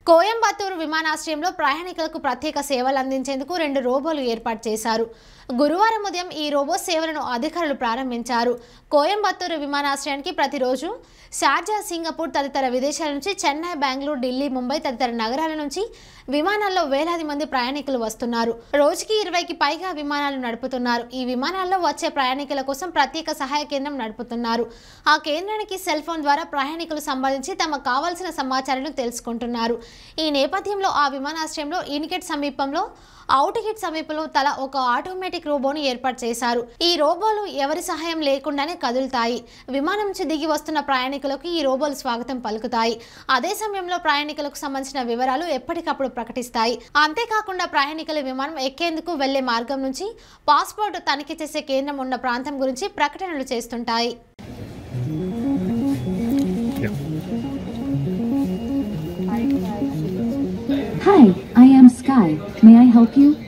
కోయంబత్తూరు విమానాశ్రయంలో ప్రయాణికులకు ప్రత్యేక సేవలు అందించేందుకు రెండు రోబోలు ఏర్పాటు చేశారు గురువారం ఉదయం ఈ రోబో సేవలను అధికారులు ప్రారంభించారు కోయంబత్తూరు విమానాశ్రయానికి ప్రతిరోజు షార్జా సింగపూర్ తదితర విదేశాల నుంచి చెన్నై బెంగళూరు ఢిల్లీ ముంబై తదితర నగరాల నుంచి విమానాల్లో వేలాది మంది ప్రయాణికులు వస్తున్నారు రోజుకి ఇరవైకి పైగా విమానాలు నడుపుతున్నారు ఈ విమానాల్లో వచ్చే ప్రయాణికుల కోసం ప్రత్యేక సహాయ కేంద్రం నడుపుతున్నారు ఆ కేంద్రానికి సెల్ ఫోన్ ద్వారా ప్రయాణికులు సంబంధించి తమకు కావాల్సిన సమాచారాన్ని తెలుసుకుంటున్నారు ఈ నేపథ్యంలో ఆ విమానాశ్రయంలో ఇనికెట్ సమీపంలో అవుట్ హిట్ సమీపంలో తల ఒక ఆటోమేటిక్ రోబోను ఏర్పాటు చేశారు ఈ రోబోలు ఎవరి సహాయం లేకుండానే కదులుతాయి విమానం నుంచి దిగి వస్తున్న ప్రయాణికులకు ఈ రోబోలు స్వాగతం పలుకుతాయి అదే సమయంలో ప్రయాణికులకు సంబంధించిన వివరాలు ఎప్పటికప్పుడు ప్రకటిస్తాయి అంతేకాకుండా ప్రయాణికులు విమానం ఎక్కేందుకు వెళ్లే మార్గం నుంచి పాస్పోర్ట్ తనిఖీ చేసే కేంద్రం ఉన్న ప్రాంతం గురించి ప్రకటనలు చేస్తుంటాయి Hi, I am Sky. May I help you?